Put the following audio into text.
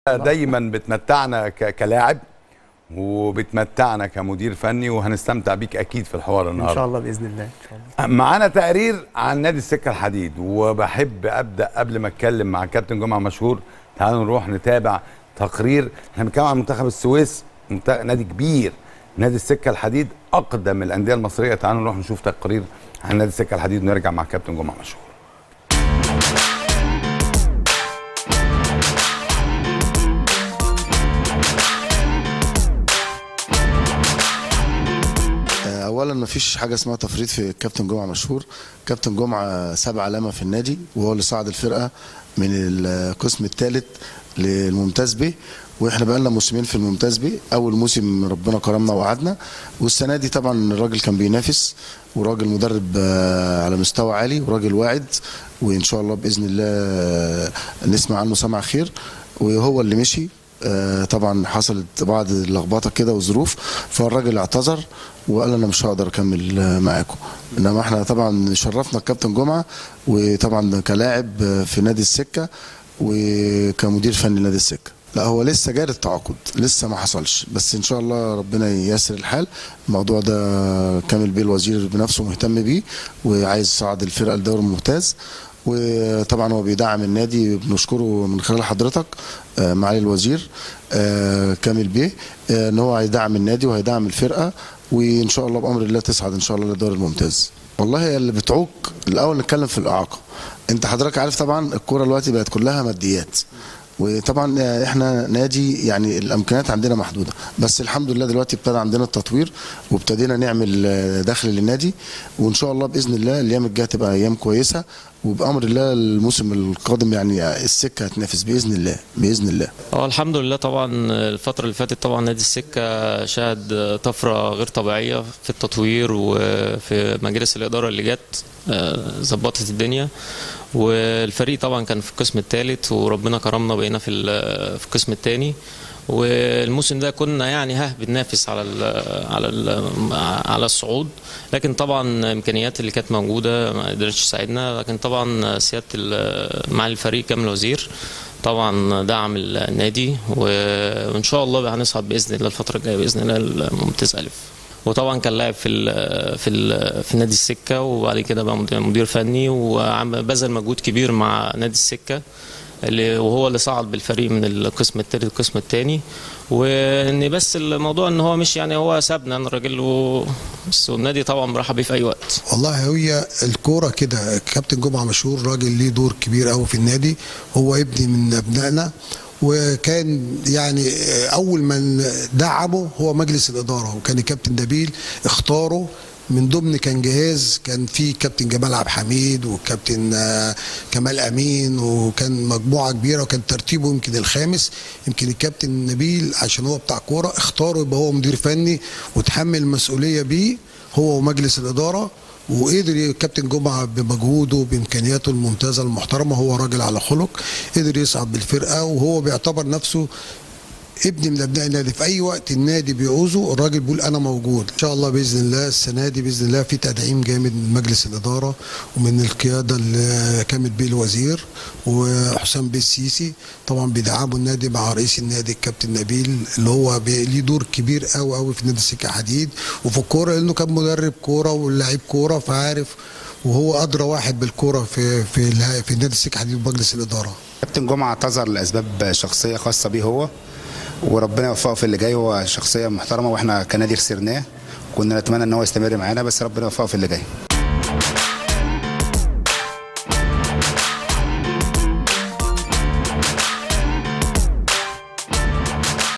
دايما بتمتعنا ك- كلاعب وبتمتعنا كمدير فني وهنستمتع بيك اكيد في الحوار ان النهارده شاء الله باذن الله إن شاء الله. معانا تقرير عن نادي السكه الحديد وبحب ابدا قبل ما اتكلم مع كابتن جمعه مشهور تعالوا نروح نتابع تقرير احنا بنتكلم عن منتخب السويس منت- نادي كبير نادي السكه الحديد اقدم الانديه المصريه تعالوا نروح نشوف تقرير عن نادي السكه الحديد ونرجع مع كابتن جمعه مشهور اولا ما فيش حاجه اسمها تفريط في الكابتن جمعه مشهور كابتن جمعه ساب علامه في النادي وهو اللي صعد الفرقه من القسم الثالث للممتاز به واحنا بقى لنا موسمين في الممتاز به اول موسم ربنا كرمنا وقعدنا والسنه دي طبعا الراجل كان بينافس وراجل مدرب آه، على مستوى عالي وراجل واعد وان شاء الله باذن الله آه، نسمع عنه سمع خير وهو اللي مشي آه، طبعا حصلت بعض اللخبطه كده وظروف فالراجل اعتذر وقال انا مش هقدر اكمل آه، معاكم انما احنا طبعا شرفنا الكابتن جمعه وطبعا كلاعب آه، في نادي السكه وكمدير فني نادي السكه لا هو لسه جاري التعاقد لسه ما حصلش بس ان شاء الله ربنا ييسر الحال الموضوع ده كامل بيه الوزير بنفسه مهتم بيه وعايز يصعد الفرقه للدوري الممتاز وطبعا هو بيدعم النادي بنشكره من خلال حضرتك آه، معالي الوزير آه، كامل بيه آه، ان هو هيدعم النادي وهيدعم الفرقه وان شاء الله بامر الله تصعد ان شاء الله للدوري الممتاز والله اللي بتعوق الاول نتكلم في الاعاقه انت حضرتك عارف طبعا الكوره دلوقتي بقت كلها ماديات وطبعا احنا نادي يعني الامكانيات عندنا محدوده بس الحمد لله دلوقتي ابتدى عندنا التطوير وابتدينا نعمل آه، دخل للنادي وان شاء الله باذن الله الايام الجايه تبقى ايام كويسه وبامر الله الموسم القادم يعني السكه هتنافس باذن الله باذن الله هو الحمد لله طبعا الفترة اللي فاتت طبعا نادي السكة شهد طفرة غير طبيعية في التطوير وفي مجلس الإدارة اللي جت آه، ظبطت الدنيا والفريق طبعا كان في القسم الثالث وربنا كرمنا بقينا في ال- في القسم الثاني والموسم ده كنا يعني ها بننافس على ال على ال على الصعود لكن طبعا الامكانيات اللي كانت موجوده ما قدرتش تساعدنا لكن طبعا سياده ال- مع الفريق كامل وزير طبعا دعم النادي و- وان شاء الله هنصعد باذن الله الفتره الجايه باذن الله الممتاز الف وطبعا كان لاعب في ال في ال في نادي السكه وبعد كده بقى مدير- مدير فني وبذل مجهود كبير مع نادي السكه اللي وهو اللي صعد بالفريق من القسم الثالث للقسم الثاني وان بس الموضوع ان هو مش يعني هو سابنا أنا الراجل و... بس والنادي طبعا مرحب بيه في اي وقت والله هي الكوره كده كابتن جمعه مشهور راجل ليه دور كبير قوي في النادي هو ابني من ابنائنا وكان يعني اول من دعمه هو مجلس الاداره وكان الكابتن نبيل اختاره من ضمن كان جهاز كان في كابتن جمال عبد الحميد وكابتن آه، كمال امين وكان مجموعه كبيره وكان ترتيبه يمكن الخامس يمكن الكابتن نبيل عشان هو بتاع كوره اختاره يبقى هو مدير فني وتحمل المسؤوليه بيه هو ومجلس الاداره وقدر الكابتن جمعه بمجهوده بامكانياته الممتازه المحترمه هو راجل على خلق قدر يصعد بالفرقه وهو بيعتبر نفسه ابن من ابناء النادي في اي وقت النادي بيعوزه الراجل بيقول انا موجود ان شاء الله باذن الله السنه دي باذن الله في تدعيم جامد من مجلس الاداره ومن القياده اللي كامل بيه الوزير وحسام بيه السيسي طبعا بيدعموا النادي مع رئيس النادي الكابتن نبيل اللي هو بي- ليه دور كبير قوي قوي في نادي السكه حديد وفي الكوره لانه كان مدرب كوره ولاعيب كوره فعارف وهو ادرى واحد بالكوره في في الها- في نادي السكه حديد ومجلس الاداره كابتن جمعه اعتذر لاسباب شخصيه خاصه بيه هو وربنا يوفقه في اللي جاي هو شخصيه محترمه واحنا كنادي خسرناه كنا نتمنى ان هو يستمر معانا بس ربنا يوفقه في اللي جاي